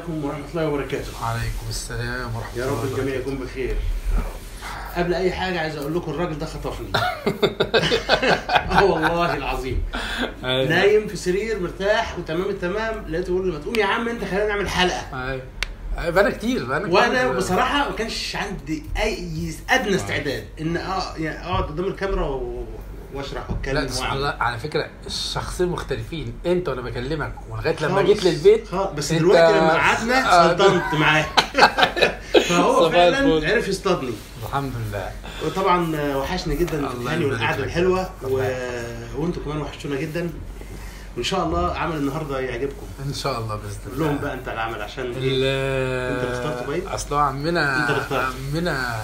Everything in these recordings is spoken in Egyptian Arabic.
عليكم ورحمه الله وبركاته عليكم السلام ورحمه يا الله رب الجميع وبركاته يكون بخير قبل اي حاجه عايز اقول لكم الراجل ده خطفني اه والله العظيم أيوة. نايم في سرير مرتاح وتمام التمام لقيته يقول لي ما تقوم يا عم انت خلينا نعمل حلقه ايوه أيوة، بقالنا كتير بقالنا وانا كتير. بصراحه ما كانش عندي اي ادنى استعداد ان اه يعني اقعد قدام الكاميرا و- واشرح لا واتكلم سبحان وأعمل. الله على فكره الشخصين مختلفين انت وانا بكلمك ولغايه لما خالص. جيت للبيت خالص. بس أنت- دلوقتي لما قعدنا آه، سلطنت معاه فهو صباح فعلا الفل. عرف يصطادني الحمد لله وطبعا وحشني جدا الله الهاني يبارك والقعده لك. الحلوه و... الله وانتم كمان وحشتونا جدا وان شاء الله عمل النهارده يعجبكم ان شاء الله باذن قول الله لهم بقى انت العمل عشان ايه ال- أنت اللي اخترته باين؟ اصل هو عمنا أنت اللي اخترته. عمنا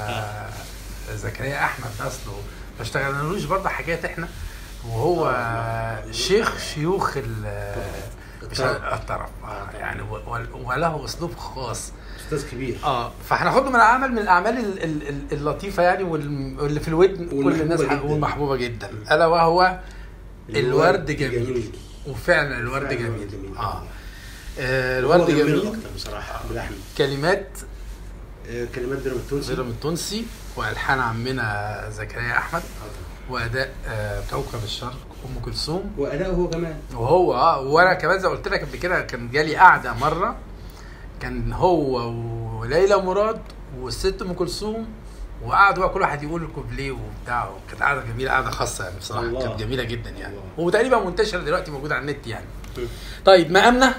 زكريا احمد اصله ما اشتغلنالوش برضه حاجات احنا وهو آه. شيخ شيوخ ال مش الطرب. الطرب آه، يعني و- و- وله اسلوب خاص استاذ كبير اه فهناخده من العمل من الاعمال ال- ال- ال- اللطيفه يعني وال- واللي في الودن كل والمحبوبة الناس جداً. والمحبوبه جدا الا وهو الورد جميل وفعلا الورد فعلاً جميل الورد جميل. اه آه، هو الورد جميل جميل اكتر بصراحه بلحن كلمات آه، كلمات درام التونسي زيرو من التونسي والحان عمنا زكريا احمد واداء آه، كوكب الشرق ام كلثوم واداؤه هو كمان وهو اه وانا كمان زي ما قلت لك قبل كده كان جالي قعده مره كان هو وليلى مراد والست ام كلثوم وقعدوا بقى كل واحد يقول كوبليه وبتاع كانت قعده جميله قعده خاصه يعني بصراحه الله. كانت جميله جدا يعني الله. وتقريبا منتشره دلوقتي موجوده على النت يعني طيب مقامنا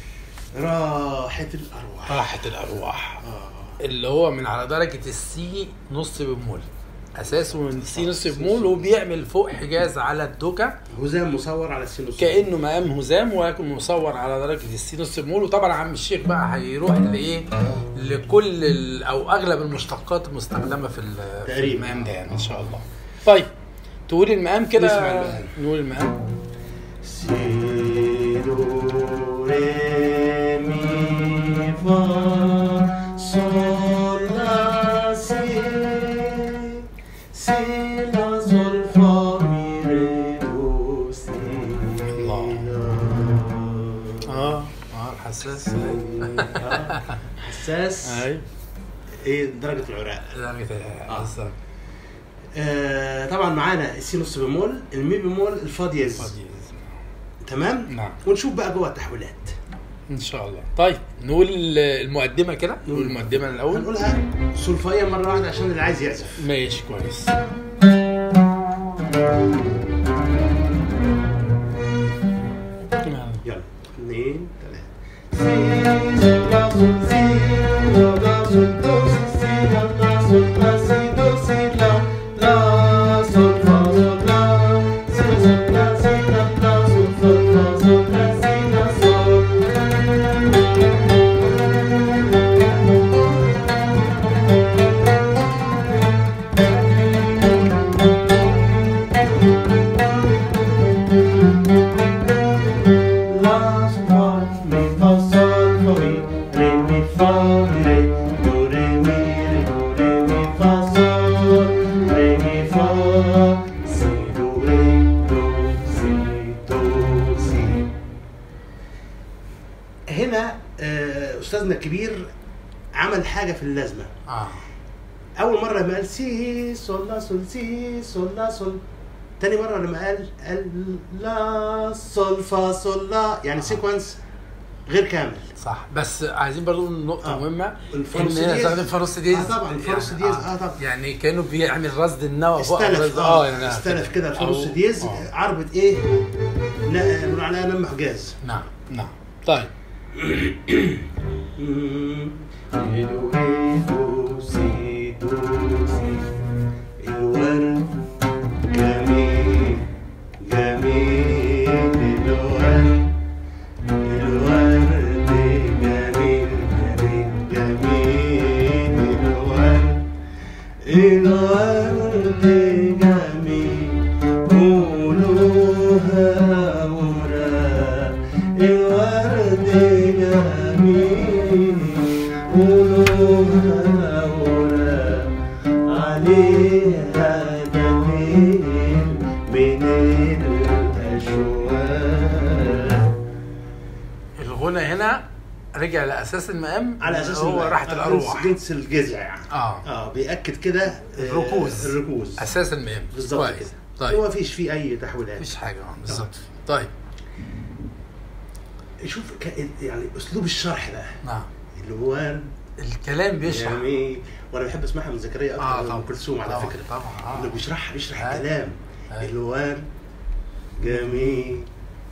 راحه الارواح راحه الارواح آه. اللي هو من على درجه السي نص بمول اساسه من سي نص بمول وبيعمل فوق حجاز على الدوكه هزام مصور على السينوس كانه مقام هزام ولكن مصور على درجه السي نص بمول وطبعا عم الشيخ بقى هيروح لايه لكل ال- او اغلب المشتقات المستخدمه في ال- في تقريباً. المقام ده يعني ان شاء الله طيب تقول المقام كده نسمع المقام. نقول المقام سي دو ري مي فا صول لا سي سي لا صول فا مي ري دو سي الله. اه اه الحساس آه. حساس اي ايه درجه العراق درجه آه. بالظبط آه طبعا معانا السي نص بمول المي بمول الفا دياز فاضي. تمام نعم. ونشوف بقى جوه التحويلات ان شاء الله طيب نقول المقدمه كده نقول المقدمه الاول هنقولها سلفايه مره واحده عشان اللي عايز يعزف ماشي كويس يلا اثنين ثلاثة La, sol, mi, fa, sol, fa, mi, re, mi, fa, mi, re, do, re, mi, re, do, re, mi, fa, sol, re, mi, fa, si, do, re, do, si, do, si. هنا آه، استاذنا الكبير عمل حاجه في اللازمه اه اول مره لما قال سي سول لا سول سي سول لا سول تاني مره لما قال قال لا سول فا سول لا يعني سيكونس غير كامل صح بس عايزين برضو نقول نقطة آه. مهمة الفاروس ان دياز. استخدم فاروس ديز آه طبعا، الفاروس يعني دياز، آه طبعا. يعني كانوا بيعمل رصد النوى فوق استلف الرصد- اه يعني استلف كده الفاروس أو- دياز آه. عربة ايه؟ لا بنقول عليها نم حجاز نعم نعم طيب ري دو ري دو سي دو سي الورد جميل جميل الورد الورد جميل جميل جميل الورد الورد جميل قولوها وراء الورد جميل قولوها وراء عليها دليل من الأشواق الغنى هنا رجع لاساس المقام على اساس هو إن- راحت آه، الارواح جنس, جنس الجذع يعني اه اه بياكد كده آه، الركوز. الركوز اساس المقام بالظبط كويس. كده طيب وما فيش فيه اي تحويلات مفيش حاجه آه، بالظبط طيب شوف ك- يعني اسلوب الشرح بقى نعم اللي هو الكلام بيشرح جميل وانا بحب اسمعها من زكريا اكتر اه من طبعا ام كلثوم على طبعاً، فكره طبعا انه اه بيشرح بيشرح أي. الكلام أي. الوان جميل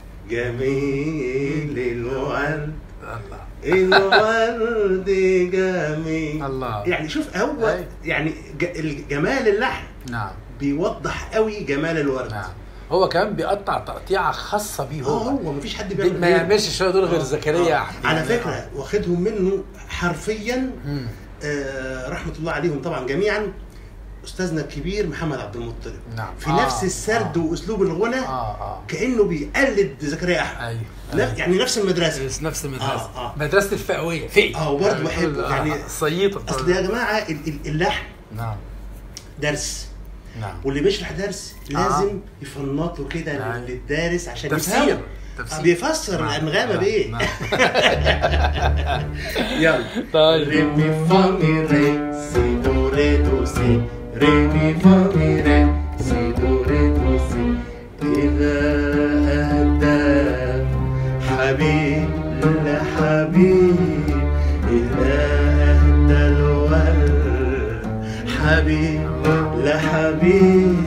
جميل الورد الله الورد جميل الله يعني شوف هو أي. يعني ج- جمال اللحن نعم بيوضح قوي جمال الورد نعم هو كمان بيقطع تقطيعه خاصه بيه اه هو هو مفيش حد دي بيعمل ما كده. يعملش الشويه دول غير آه. زكريا آه. احمد على يعني. فكره واخدهم منه حرفيا مم. آه رحمه الله عليهم طبعا جميعا استاذنا الكبير محمد عبد المطلب نعم في آه، نفس السرد آه. واسلوب الغنى اه اه كانه بيقلد زكريا احمد ايوه لا أيوة. يعني نفس المدرسه بس نفس المدرسه آه، آه. مدرسه الفئويه في آه، وبرضه بحبه، يعني صييطه اصل يا جماعه ال- ال- اللحن نعم درس نعم واللي بيشرح درس لازم يفنط له كده نعم. للدارس عشان تفسير يفهم تفسير آه، بيفسر نعم. الانغامه نعم. بايه نعم. يلا طيب ري مي فا مي ري سي دو ري دو سي ري مي فا مي ري سي دو ري دو سي إذا أهدى حبيب لحبيب إذا أهدى الورد حبيب لحبيب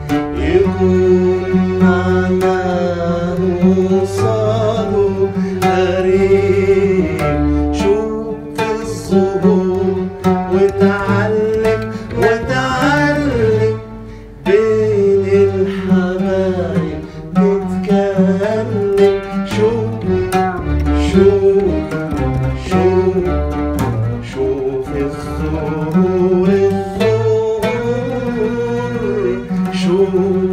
يكون معناه وصاله قريب شوف الظهور وتعلم وتعلم بين الحبايب نتكلم شوف شوف شوف شوف الزهور الزهور شوف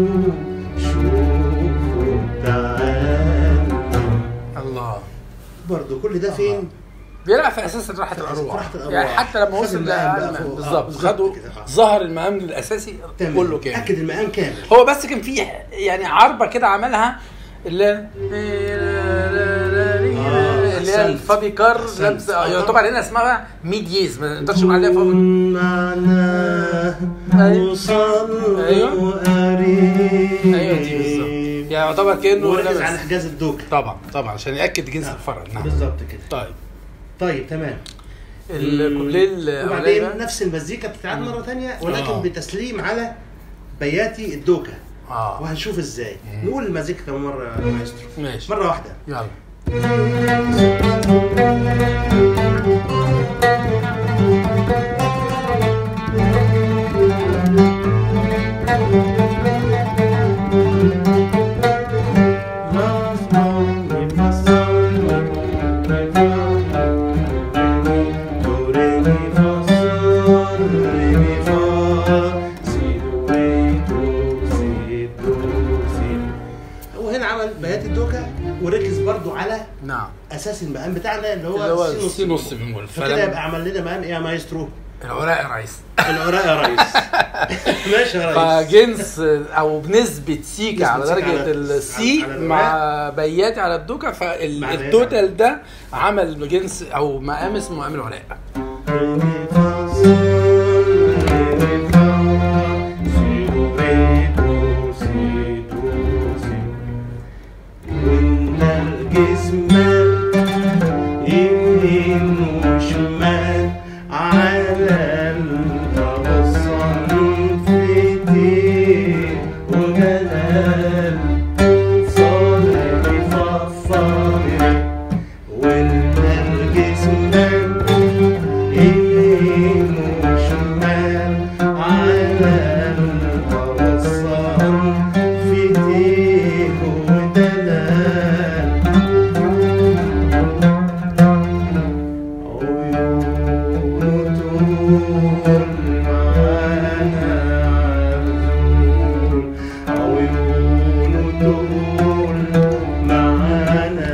شوف وتعلم الله برضه كل ده فين؟ بيلعب في اساس راحه في الارواح راحة الأرواح. يعني حتى لما خد وصل المقام بقى لأهم- فوق. آه، بالظبط بالظبط خدوا كده، آه. ظهر المقام الاساسي تمام. كله كامل اكد المقام كامل هو بس كان في يعني عربه كده عملها اللي اللي هي أحسنت. الفابي كار أحسنت. لابسه آه. يعتبر هنا اسمها ميديز ما نقدرش نقول عليها فابي كن معناه أيوة. وصل أيوة. قريب ايوه دي بالظبط يعني يعتبر كانه وركز لابس- على حجاز الدوك طبعا طبعا عشان ياكد جنس الفرد نعم بالظبط كده طيب طيب تمام الكوبليه الاولاني وبعدين بقى نفس المزيكا بتتعاد مره ثانيه ولكن آه. بتسليم على بياتي الدوكا اه وهنشوف ازاي مم. نقول المزيكا كمان مره يا مايسترو ماشي مره واحده يلا Last long mi fa sol mi fa do re mi fa sol re mi fa si do re do si do si هو هنا عمل بيات الدوكا وركز برضو على نعم اساس المقام بتاعنا اللي هو اللي هو السي السي نص بيمول فكده يبقى عمل لنا مقام ايه يا مايسترو؟ العراق يا ريس العراق يا ريس ماشي يا ريس فجنس او بنسبه سيكا نسبة على سيكا درجه على- السي على مع بياتي على الدوكا مع بياتي فالتوتال ده عمل جنس او مقام اسمه مقام العراق ري مي فا صول ري مي فا سي دو ري دو سي دو سي قلنا الجسمان يمين وشمال على الأغصان في دين وجلال صالح فصالح والنرجس من يمين وشمال على الأغصان في دين ودلال عيون طول معانا عذول عيون طول معانا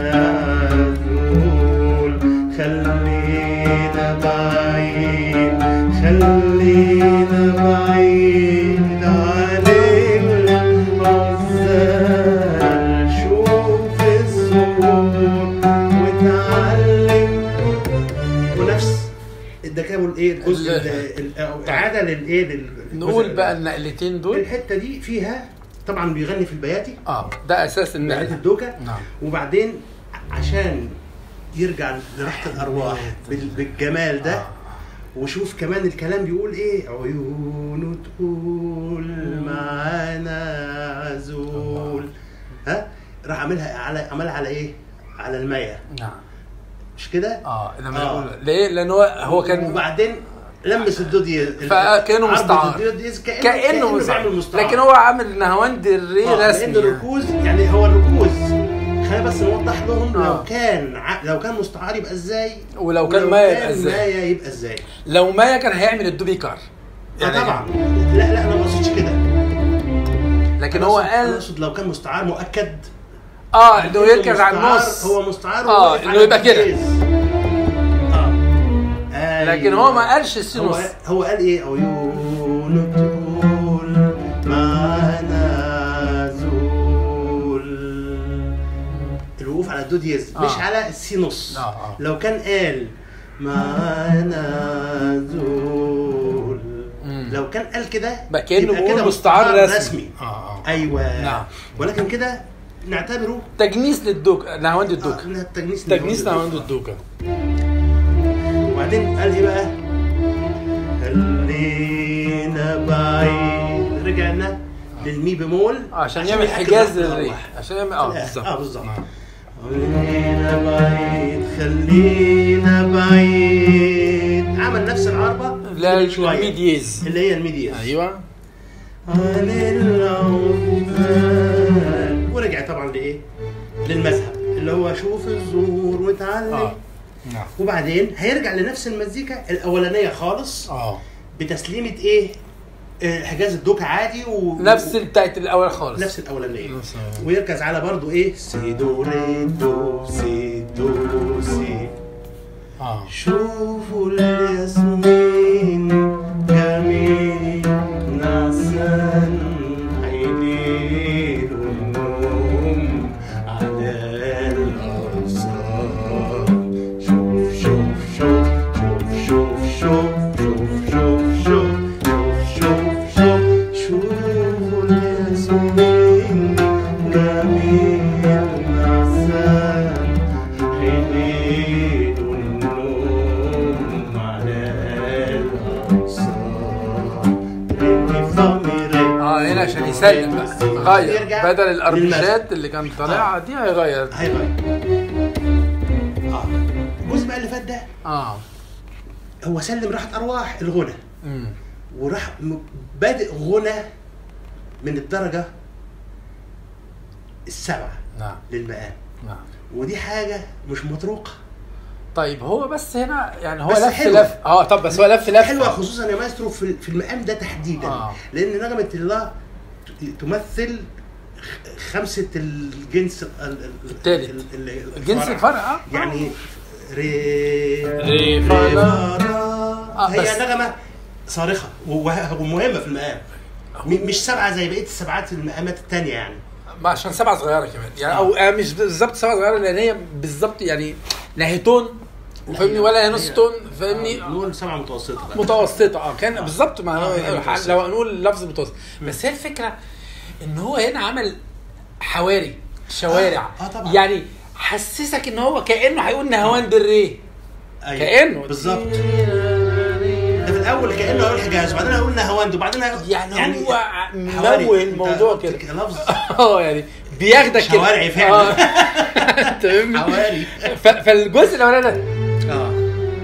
عذول خلينا بعيد خلينا بعيد عن العزال شوف الزهور وتعلم الجزء ال- ال- ال- اعاده للايه لل- نقول الجزء بقى ال- النقلتين دول الحته دي فيها طبعا بيغني في البياتي اه ده اساس نقلة النقله الدوكه نعم وبعدين عشان يرجع لراحه الارواح بال- بالجمال ده آه. وشوف كمان الكلام بيقول ايه عيون تقول معانا عزول ها راح عاملها على عملها على ايه على المية نعم مش كده اه لما آه. يقول ليه لان هو هو كان وبعدين لمس الدودي فكأنه عرض مستعار. الدودي كأنه, كانه بيعمل مستعار مستعار لكن هو عامل نهواند الري آه، رسمي لان يعني. الركوز يعني هو الركوز خلينا بس نوضح لهم آه. لو كان ع... لو كان مستعار يبقى ازاي ولو كان مايا يبقى كان ازاي مايا يبقى ازاي لو مايا كان هيعمل الدوبي كار يعني طبعا لا لا انا ما اقصدش كده لكن أنا هو أقصد- أنا قال اقصد لو كان مستعار مؤكد اه انه يركز على مستعار- النص هو مستعار آه، وواقف إنه على يبقى كده. الجيز. اه لكن هو ما قالش السي هو نص هو قال ايه عيون تقول معنا زول الوقوف على الدو ديز مش آه. على السي نص آه، آه. لو كان قال معنا زول مم. لو كان قال كده بقى كانه يبقى بيقول كده مستعار رسمي, رسمي اه اه ايوه نعم. ولكن كده نعتبره تجنيس للدوك نهواند الدوكا آه، إنها تجنيس تجنيس للدوكا. نهواند الدوكا وبعدين قال ايه بقى؟ خلينا بعيد رجعنا للمي بمول عشان يعمل يأكد حجاز رحمة للريح الأرواح. عشان يعمل في اه الآخر. بالظبط اه بالظبط نعم. خلينا بعيد خلينا بعيد عمل نفس العربة لا من شوية. الميديز اللي هي الميديز ايوه عن العقبال ورجع طبعا لايه؟ للمذهب اللي هو شوف الزهور وتعلم اه نعم وبعدين هيرجع لنفس المزيكا الاولانيه خالص اه بتسليمه ايه؟ آه، حجاز الدوكا عادي و... نفس بتاعت الاول خالص نفس الاولانيه نفس الأولانية. ويركز على برضو ايه؟ سي دو ري دو سي دو سي اه شوفوا الياسمين جميل نعسان عينين النوم على الأرصاد شوف شوف شوف شوف شوف شوف شوف شوف شوف شوف شوف شوفوا الياسمين جميل نعسان حنين النوم على الأغصان اه هنا عشان يسلم بقى غير يرجع بدل الاربشات للمذهب. اللي كان طالعها دي هيغير هيغير اه الجزء بقى اللي فات ده اه هو سلم راحة أرواح الغنى امم وراح م- بادئ غنى من الدرجة السبعة نعم للمقام نعم ودي حاجة مش مطروقة طيب هو بس هنا يعني هو بس لف حلوة. لف اه طب بس هو لف لف حلوة خصوصا يا مايسترو في في المقام ده تحديدا آه. لأن نغمة الله ت- تمثل خ- خمسة الجنس ال- ال- ال- التالت. ال- ال- جنس الفرع اه يعني ري ري فا لا. لا بس- هي نغمة صارخة وه- ومهمة في المقام م- مش سبعة زي بقية السبعات المقامات التانية يعني ما عشان سبعة صغيرة كمان يعني او آه مش بالظبط سبعة صغيرة لان هي بالظبط يعني لا هي تون فاهمني ولا هي نص هي- تون فاهمني آه، نقول سبعة متوسطة بقى متوسطة اه كان بالظبط ما آه، هي متوسطة. لو هنقول لفظ متوسط بس هي الفكرة ان هو هنا عمل حواري شوارع آه، آه، طبعا. يعني حسسك ان هو كانه هيقول نهواند الري أيوة. كانه بالظبط ده في الأول كأنه هيقول حجاز وبعدين هيقول نهواند وبعدين هيقول يعني هو حواري. ممول أنت الموضوع قلت كده لفظ اه يعني بياخدك كده شوارعي فعلا. آه. أنت فاهمني؟ حواري ف- فالجزء الاولاني ده اه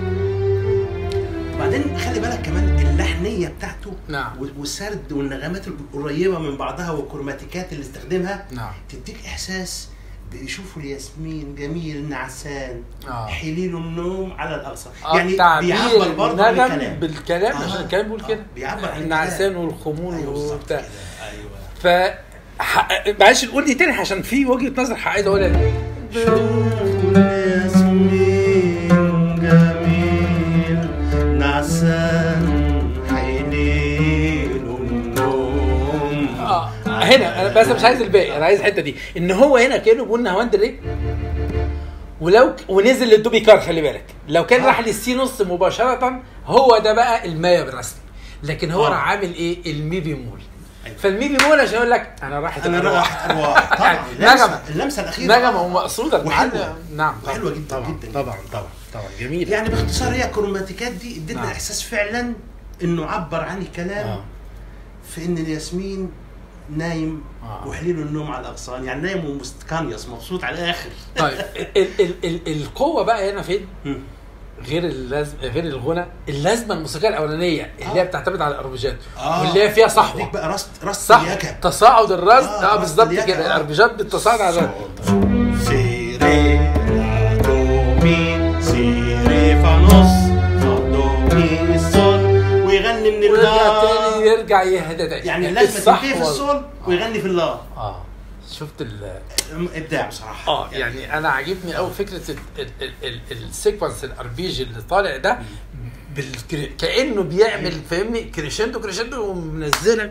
وبعدين خلي بالك كمان اللحنيه بتاعته نعم. و- والسرد والنغمات القريبه من بعضها والكروماتيكات اللي استخدمها نعم. تديك احساس بيشوفوا الياسمين جميل نعسان آه. حليل النوم على الاقصى آه، يعني تعبير بيعبر برضه النغم بالكلام بالكلام آه. عشان الكلام بيقول آه، كده بيعبر عن النعسان الكلام. والخمول ايوه بالظبط وبتاع كده ايوه ف ح- معلش نقول دي تاني عشان في وجهه نظر عايز اقولها شوفوا الياسمين جميل نعسان حليل النوم اه هنا انا بس مش عايز الباقي انا عايز الحته دي ان هو هنا كانه بيقول نهواند ري ولو ك... ونزل للدوبي كار خلي بالك لو كان آه. راح للسي نص مباشره هو ده بقى المايا بالرسمي لكن هو آه. راح عامل ايه المي بيمول أيوة. فالمي بيمول عشان يقول لك انا راحت انا الأرواح. راح ارواح طبعا يعني اللمسه نغمه اللمسه الاخيره نغمه ومقصوده وحلوة. المعلم. نعم طبعاً. وحلوة جداً طبعا جداً طبعا طبعا طبعا جميل يعني باختصار هي الكروماتيكات دي ادتنا نعم. احساس فعلا انه عبر عن الكلام آه. في ان الياسمين نايم آه. وحليله النوم على الاغصان يعني نايم ومستكانيس مبسوط على الاخر طيب ال ال ال القوه بقى هنا فين؟ مم. غير اللازم غير الغنى اللازمه الموسيقيه الاولانيه اللي هي آه. بتعتمد على الاربجات آه. واللي هي فيها ديك صحوه بقى رست رست صح اليكة. تصاعد الرصد آه، اه رصد بالظبط اليكة، كده آه. الاربجات بالتصاعد على الرصد سي ري لا دو مي سي ري فا نص فا دو مي صول ويغني من ويرجع اللا تاني يرجع يهدى تاني يعني لازم تنتهي في الصحوة- الصول ويغني في اللا اه شفت ال ابداع بصراحه اه يعني انا عاجبني قوي فكره ال- ال- ال- ال- السيكونس الاربيجي اللي طالع ده بالكري... كانه بيعمل فاهمني كريشندو كريشندو ومنزلك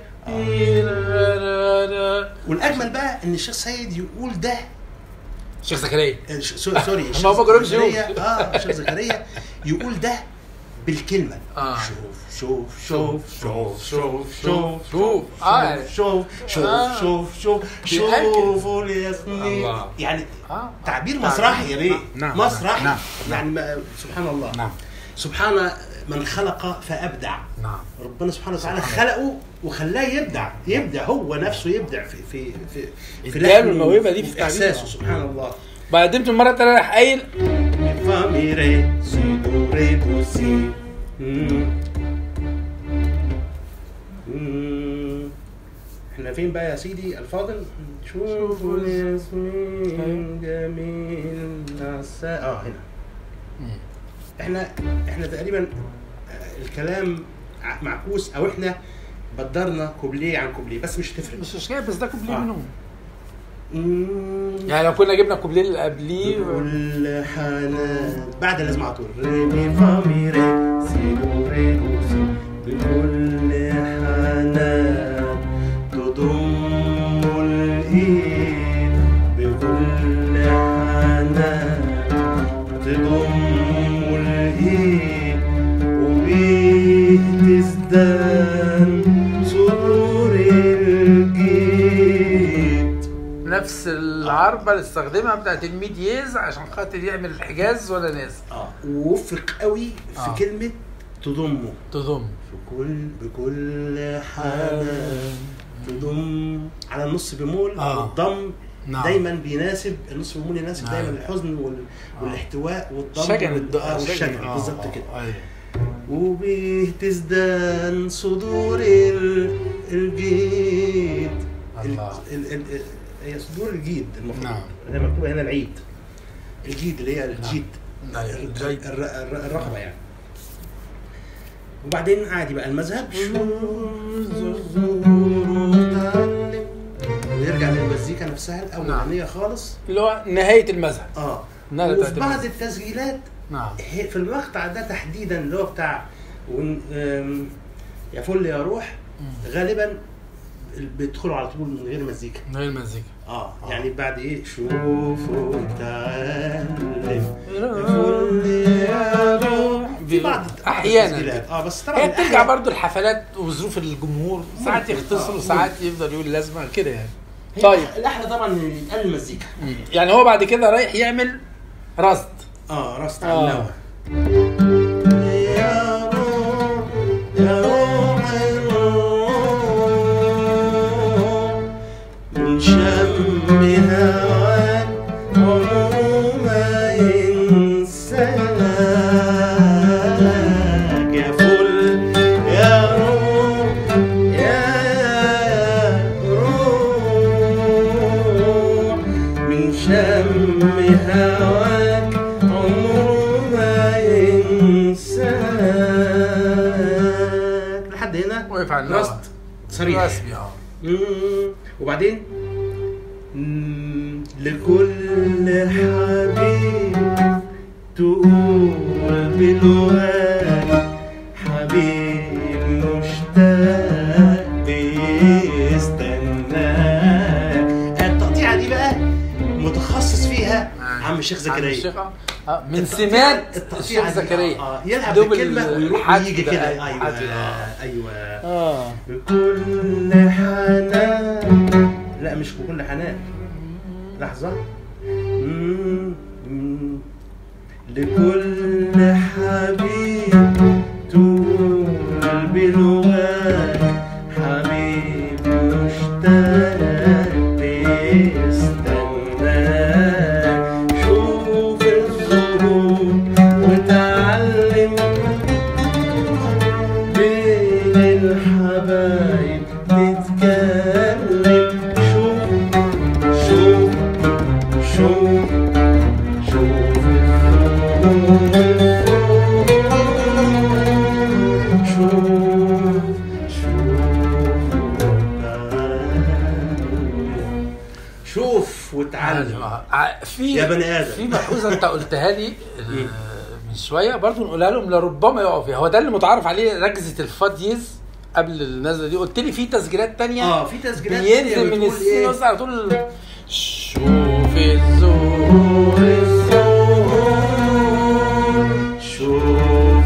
والاجمل بقى ان الشيخ سيد يقول ده شيخ زكريا آه، ش- سو- سوري الشيخ ما هو ما جربش زكريا يقول. اه الشيخ زكريا يقول ده بالكلمه آه. شوف شوف شوف شوف شوف شوف، شوف آه، يعني. شوف شوف آه. شوف شوف بيأكد. شوفوا الياسمين الله. يعني آه. تعبير مسرحي يا بيه نعم، مسرحي نعم، يعني ما- سبحان الله نعم سبحان من خلق فابدع نعم ربنا سبحانه وتعالى سبحان خلقه وخلاه يبدع يبدع هو نفسه يبدع في في في في اداله لحنه الموهبة دي وفي في احساسه تعبيره. سبحان الله بعدين المره الثانيه راح قايل فا مي ري سي دو ري دو سي مم. مم. احنا فين بقى يا سيدي الفاضل شوفوا الياسمين جميل عسى اه هنا احنا احنا تقريبا آه، الكلام ع- معكوس او احنا بدرنا كوبليه عن كوبليه بس مش هتفرق مش مشكله بس ده كوبليه آه. منهم مم. يعني لو كنا جبنا الكوبليه اللي قبليه بكل حنان بعد لازم على طول ري مي فا مي ري سي دو ري دو سي بكل حنان تضم الايد بكل حنان تضم الايد وبيه تزدان صدور الجيد نفس العربه اللي استخدمها بتاعت الميديز عشان خاطر يعمل الحجاز ولا ناس اه ووفق قوي في آه. كلمه تضمه تضم بكل بكل حنان تضم على النص بمول آه. والضم نعم. دايما بيناسب النص بمول يناسب نعم. دايما الحزن وال... والاحتواء والضم شجن وال- الد- آه، والشجن آه، بالظبط آه، كده أيوة. وبيه تزدان صدور ال- الجيد الله. ال... ال... ال... هي صدور الجيد المفروض نعم. هي مكتوبه هنا العيد الجيد اللي هي الجيد أيوة، الر- الجيد. الر- الر- الرقبه يعني وبعدين عادي بقى المذهب ويرجع للمزيكا نفسها الاولانيه خالص اللي هو نهايه المذهب اه نهاية وفي بتاعت بعض المذهب. التسجيلات نعم هي- في المقطع ده تحديدا اللي هو بتاع ون- آم، يا فل يا روح غالبا بيدخلوا على طول من غير مزيكا نهايه المزيكا اه يعني بعد ايه شوفوا تعلم يا فل يا روح في بعض أحياناً. التسجيلات. اه بس طبعا هي بترجع الأحيان- برضو الحفلات وظروف الجمهور ساعات ممكن. يختصر آه، وساعات يفضل يقول لازمه كده يعني هي طيب الاحلى طبعا إن يتقال المزيكا يعني هو بعد كده رايح يعمل رصد اه راست آه. على النوى يا روح يا روح الروح من شم هواك عمره ما ينساك يا فل يا روح يا روح من شم هواك عمره ما ينساك لحد هنا وقف على النوى. راست صريح رسمي اه مم. وبعدين مم. لكل حبيب تقول بلغات حبيب مشتاق بيستناك التقطيعة دي بقى متخصص فيها عم الشيخ عم زكريا الشيخ آه. آه، من التقطيع- سمات التقطيع الشيخ دي، زكريا آه، آه، يلعب دوب بالكلمه ويروح الحد ويجي ده، كده أيوة، ايوه الحد ده. ايوه اه بكل حنان لا مش بكل حنان لحظة مم، مم. لكل حبيب تقول بلغات حبيب مشتاق بيستنى شوف الظهور وتعلم بين الحبايب نتكلم شوف شوف شوف شوف شوف شوف شوف وتعلم آه، في يا بني آدم. في ملحوظه انت قلتها لي آه، من شويه برضو نقولها لهم لربما يقعوا فيها هو ده اللي متعارف عليه ركزه الفاديز قبل النزله دي قلت لي في تسجيلات تانية اه في تسجيلات بينزل تانية من بتقول السين إيه؟ بص على طول شوف الزهور شوف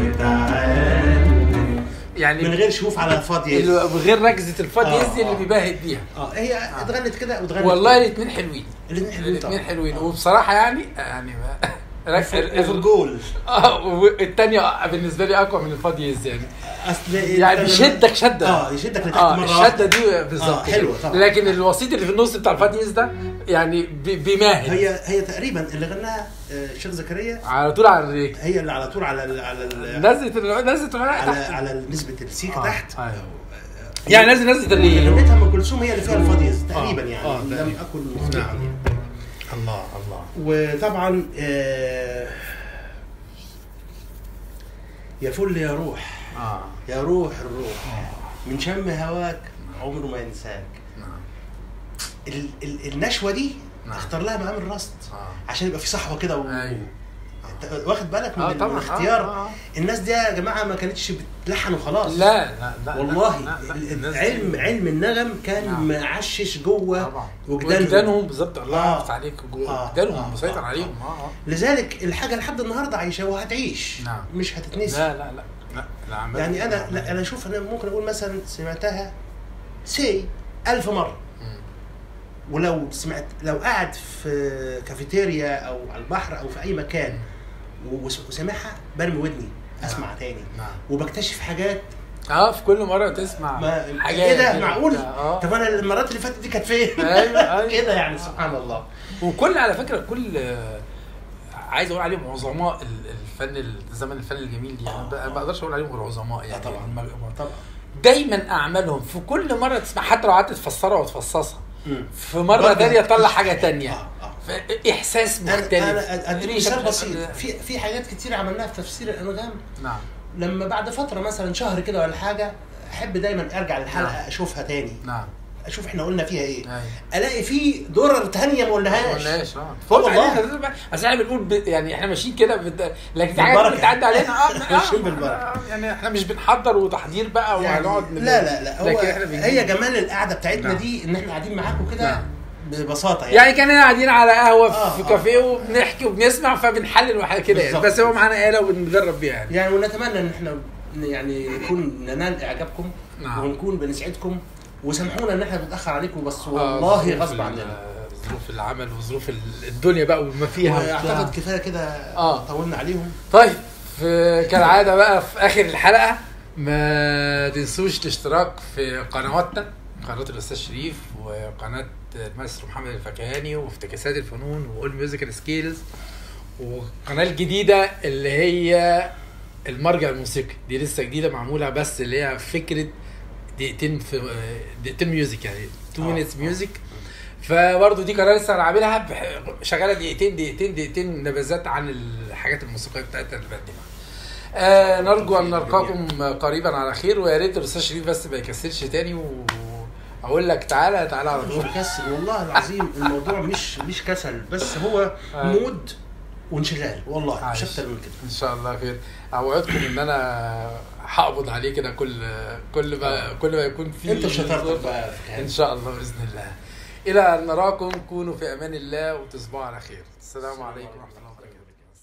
وتعلم يعني من غير شوف على فاضية اللي- غير ركزه الفاديز آه، دي اللي آه. بيباهت بيها اه هي اتغنت كده واتغنت والله الاثنين حلوين الاثنين حلوين الاثنين طبعا. حلوين وبصراحه يعني يعني ما- رك- ال- وفي الجول اه والثانيه بالنسبه لي اقوى من الفاديز يعني اصل يعني بيشدك شده اه يشدك لتحت اه مره الشده واحدة. دي بالظبط آه، حلوة طبعا. لكن الوسيط اللي في النص بتاع الفاديز ده يعني بي- بيماهد هي هي تقريبا اللي غناها آه، الشيخ زكريا على طول على الريك هي اللي على طول على ال على ال نزلت ال- نزلت العراق على تحت على نسبه السيك آه، تحت أيوة. يعني نزل نزلت اللي الريك غنتها ام كلثوم هي اللي فيها الفاضيز تقريبا آه، يعني آه، لم تقريباً. اكن مخطئا نعم. يعني الله الله وطبعا آه، يا فل يا روح اه يا روح الروح من شم هواك عمره ما ينساك نعم ال ال النشوه دي نعم. اختار لها مقام الرصد آه. عشان يبقى في صحوه كده و... أيوة. أنت واخد بالك من, اه من طبعا الاختيار آه، آه. الناس دي يا جماعه ما كانتش بتلحن وخلاص لا لا لا والله لا لا ال- الناس دي- علم علم النغم كان نعم. معشش جوه طبعا وجدانهم وجدانهم بالظبط الله آه. يفتح عليك جوه آه. وجدانهم آه. مسيطر آه. عليهم اه اه لذلك الحاجه لحد النهارده عايشه وهتعيش نعم. مش هتتنسي لا لا لا لا لا عمال- يعني انا لا انا اشوف انا ممكن اقول مثلا سمعتها سي ألف مره مم. ولو سمعت لو قاعد في كافيتيريا او على البحر او في اي مكان وس- وسامعها برمي ودني اسمع تاني نعم وبكتشف حاجات اه في كل مره تسمع ما حاجات ايه ده كده معقول وبتاع. اه طب انا المرات اللي فاتت دي كانت فين أيوة، أيوة. كده يعني سبحان الله وكل على فكره كل آه، عايز اقول عليهم عظماء ال- الفن زمن الفن الجميل دي انا ب- ما بقدرش اقول عليهم غير عظماء آه يعني طبعا الم- طبعا دايما اعمالهم في كل مره تسمع حتى لو قعدت تفسرها وتفصصها مم. في مره برضه تانية تطلع هتكتشف حاجه حاجة. تانية آه، آه. ف- احساس انا مختلف انا اديك ريشة مثال مش- بسيط في في حاجات كتير عملناها في تفسير الانغام نعم لما بعد فتره مثلا شهر كده ولا حاجه احب دايما ارجع للحلقه نعم. اشوفها تاني نعم اشوف احنا قلنا فيها ايه أيوة. الاقي في درر تانية ما ما قلناهاش قلناش اه آه فوت والله. علينا اصل احنا بنقول ب... يعني احنا ماشيين كده بت... لكن في حاجات بالبركة. بتعدي علينا اه ماشيين آه، بالبركة. آه، يعني احنا مش بنحضر وتحضير بقى يعني وهنقعد من- لا لا لا هو لكن احنا بنجيب- هي جمال القعده بتاعتنا نعم. دي ان احنا قاعدين معاكم كده نعم. ببساطه يعني, يعني كاننا قاعدين على قهوه آه، في آه. كافيه وبنحكي وبنسمع فبنحلل وحاجه كده يعني بالظبط. بس هو معانا آلة وبنجرب بيها يعني يعني ونتمنى ان احنا يعني نكون ننال اعجابكم نعم. ونكون بنسعدكم وسامحونا ان احنا بنتاخر عليكم بس آه، والله ظروف غصب ال- عننا ظروف العمل وظروف ال- الدنيا بقى وما فيها وبتاع. واعتقد كفايه كده آه. طولنا عليهم طيب في كالعاده بقى في اخر الحلقه ما تنسوش الاشتراك في قنواتنا قناه الاستاذ شريف وقناه الماستر محمد الفكهاني وافتكاسات الفنون واول ميوزيكال سكيلز والقناه الجديده اللي هي المرجع الموسيقي دي لسه جديده معموله بس اللي هي فكره دقيقتين في دقيقتين ميوزك يعني 2 آه. مينتس ميوزك فبرضه دي قناه لسه انا عاملها بح- شغاله دقيقتين دقيقتين دقيقتين نبذات عن الحاجات الموسيقيه بتاعتنا اللي بقدمها. آه نرجو ان نلقاكم قريبا على خير ويا ريت الاستاذ شريف بس ما يكسلش تاني واقول لك تعالى تعالى على مش طول بكسل والله العظيم الموضوع مش مش كسل بس هو آه. مود وانشغال والله مش عايش. اكتر من كده ان شاء الله خير اوعدكم ان انا هقبض عليه كده كل كل ما كل ما يكون في انت وشطارتك ظرف. بقى في الحياة. ان شاء الله باذن الله الى ان نراكم كونوا في امان الله وتصبحوا على خير السلام عليكم ورحمه الله وبركاته